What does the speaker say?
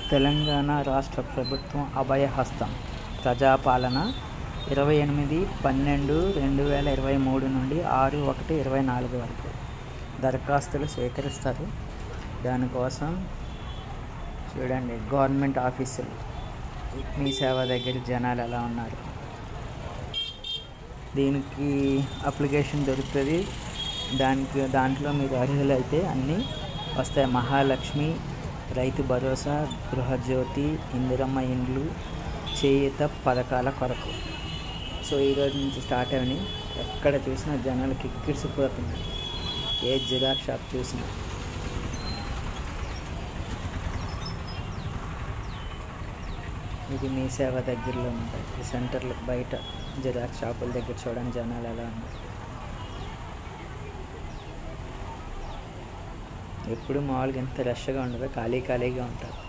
తెలంగాణ రాష్ట్ర ప్రభుత్వం అభయహస్తం ప్రజాపాలన ఇరవై ఎనిమిది పన్నెండు రెండు వేల ఇరవై మూడు నుండి ఆరు ఒకటి ఇరవై నాలుగు వరకు దరఖాస్తులు స్వీకరిస్తారు దానికోసం చూడండి గవర్నమెంట్ ఆఫీసులు మీ సేవ దగ్గర జనాలు ఎలా ఉన్నారు దీనికి అప్లికేషన్ దొరుకుతుంది దానికి దాంట్లో మీరు అర్హులైతే అన్నీ వస్తాయి మహాలక్ష్మి రైతు భరోసా గృహజ్యోతి ఇందిరమ్మ ఇండ్లు చేయుత పథకాల కొరకు సో ఈరోజు నుంచి స్టార్ట్ అయినాయి ఎక్కడ చూసినా జనాలు కిక్కిరిసిపోతున్నారు ఏ జిరాక్స్ షాప్ చూసినా ఇది మీ సేవ దగ్గరలో ఉంటాయి ఈ సెంటర్లు బయట జిరాక్స్ షాపుల దగ్గర చూడండి జనాలు ఎలా ఉన్నారు ఎప్పుడు మామూలుగా ఎంత రష్గా ఉండదు ఖాళీ ఖాళీగా ఉంటారు